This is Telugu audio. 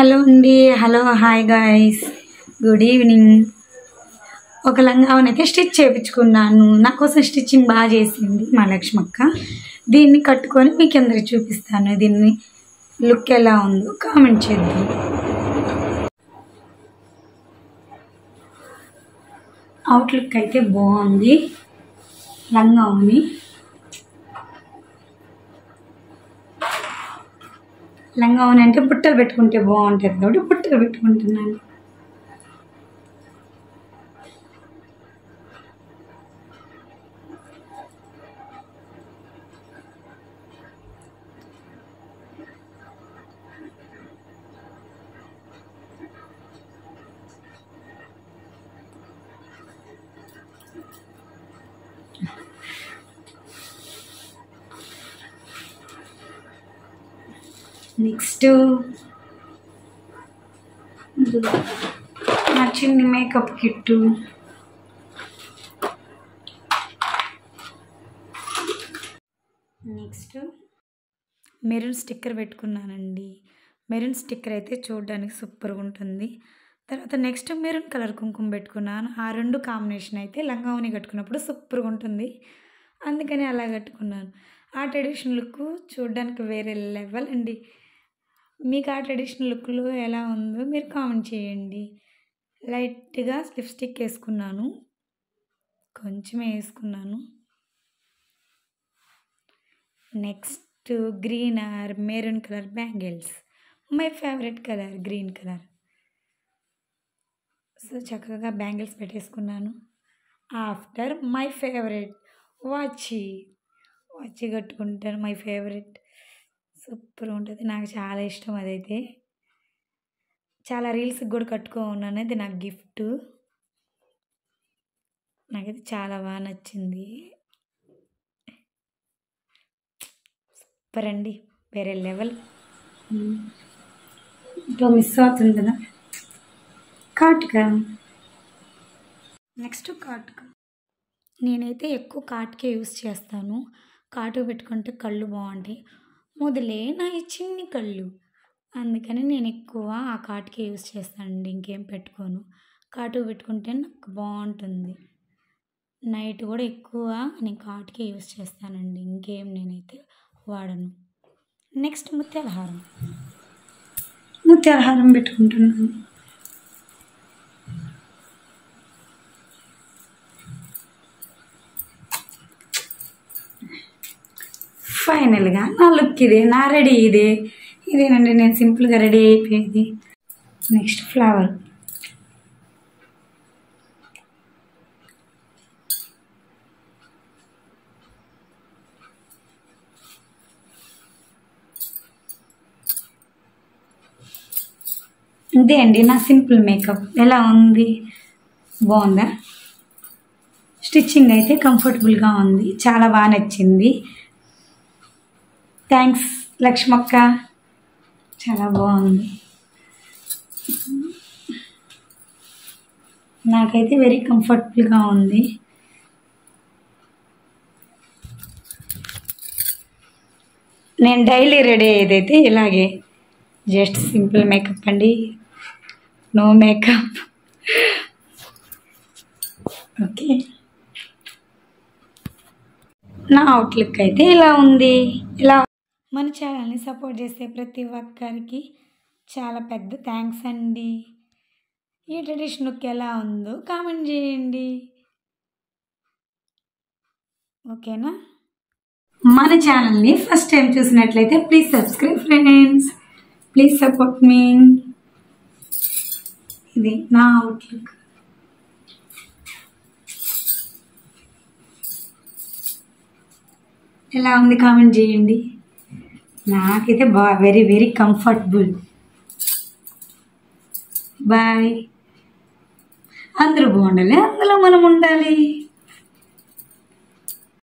హలో అండి hello hi guys good evening ఒక లంగావన్ అయితే స్టిచ్ చేయించుకున్నాను నా కోసం స్టిచ్చింగ్ బాగా చేసింది మా లక్ష్మక్క దీన్ని కట్టుకొని మీకు అందరికి చూపిస్తాను దీన్ని లుక్ ఎలా ఉందో కామెంట్ చేద్దాం అవుట్లుక్ అయితే బాగుంది లంగా ఉంది లంగా ఉంది అంటే బుట్టలు పెట్టుకుంటే బాగుంటుంది కాబట్టి బుట్టలు పెట్టుకుంటున్నాను నెక్స్ట్ నా చిన్ని makeup kit next maroon sticker పెట్టుకున్నానండి మెరూన్ స్టిక్కర్ అయితే చూడడానికి సూపర్గా ఉంటుంది తర్వాత నెక్స్ట్ మెరూన్ కలర్ కుంకుమ పెట్టుకున్నాను ఆ రెండు కాంబినేషన్ అయితే లంగావని కట్టుకున్నప్పుడు సూపర్గా ఉంటుంది అందుకని అలా కట్టుకున్నాను ఆ ట్రెడిషనల్ లుక్ చూడడానికి వేరే లెవెల్ అండి మీకు ఆ ట్రెడిషనల్ లుక్లో ఎలా ఉందో మీరు కామెంట్ చేయండి లైట్గా లిప్స్టిక్ వేసుకున్నాను కొంచెమే వేసుకున్నాను next green or maroon colour bangles my favourite colour green colour so చక్కగా బ్యాంగిల్స్ పెట్టేసుకున్నాను after my favourite watch watch కట్టుకుంటాను మై ఫేవరెట్ సూపర్ ఉంటుంది నాకు చాలా ఇష్టం అదైతే చాలా రీల్స్కి కూడా కట్టుకో ఉన్నాను అది నాకు గిఫ్ట్ నాకైతే చాలా బాగా నచ్చింది సూపర్ అండి వేరే లెవెల్ ఇంట్లో మిస్ అవుతుంది కదా కాటుక నెక్స్ట్ కాటుక నేనైతే ఎక్కువ కాటుకే యూస్ చేస్తాను కాటు పెట్టుకుంటే కళ్ళు బాగుంటాయి మొదలే నా ఈ చిన్ని కళ్ళు అందుకని నేను ఎక్కువ ఆ కాటుకే యూస్ చేస్తానండి ఇంకేం పెట్టుకోను కాటు పెట్టుకుంటే నాకు బాగుంటుంది నైట్ కూడా ఎక్కువ నేను కాటుకే యూస్ చేస్తానండి ఇంకేం నేనైతే వాడను నెక్స్ట్ ముత్యాల హారం ముత్యాల హారం పెట్టుకుంటున్నాను ఫైనల్గా నా లుక్ ఇదే నా రెడీ ఇదే ఇదేనండి నేను సింపుల్గా రెడీ అయిపోయేది నెక్స్ట్ ఫ్లవర్ అంతే అండి నా సింపుల్ మేకప్ ఎలా ఉంది బాగుందా స్టిచ్చింగ్ అయితే కంఫర్టబుల్గా ఉంది చాలా బాగా నచ్చింది థ్యాంక్స్ లక్ష్మక్క చాలా బాగుంది నాకైతే వెరీ కంఫర్టబుల్గా ఉంది నేను డైలీ రెడీ అయ్యేదైతే ఇలాగే జస్ట్ సింపుల్ మేకప్ అండి నో మేకప్ ఓకే నా అవుట్లుక్ అయితే ఇలా ఉంది ఇలా మన ఛానల్ని సపోర్ట్ చేసే ప్రతి ఒక్కరికి చాలా పెద్ద థ్యాంక్స్ అండి ఈ ట్రెడిషన్ లుక్ ఎలా ఉందో కామెంట్ చేయండి ఓకేనా మన ఛానల్ని ఫస్ట్ టైం చూసినట్లయితే please subscribe friends please support మీ ఇది నా అవుట్లుక్ ఎలా ఉంది కామెంట్ చేయండి నాకైతే బా వెరీ వెరీ కంఫర్టబుల్ బాయ్ అందరూ బాగుండాలి అందులో మనం ఉండాలి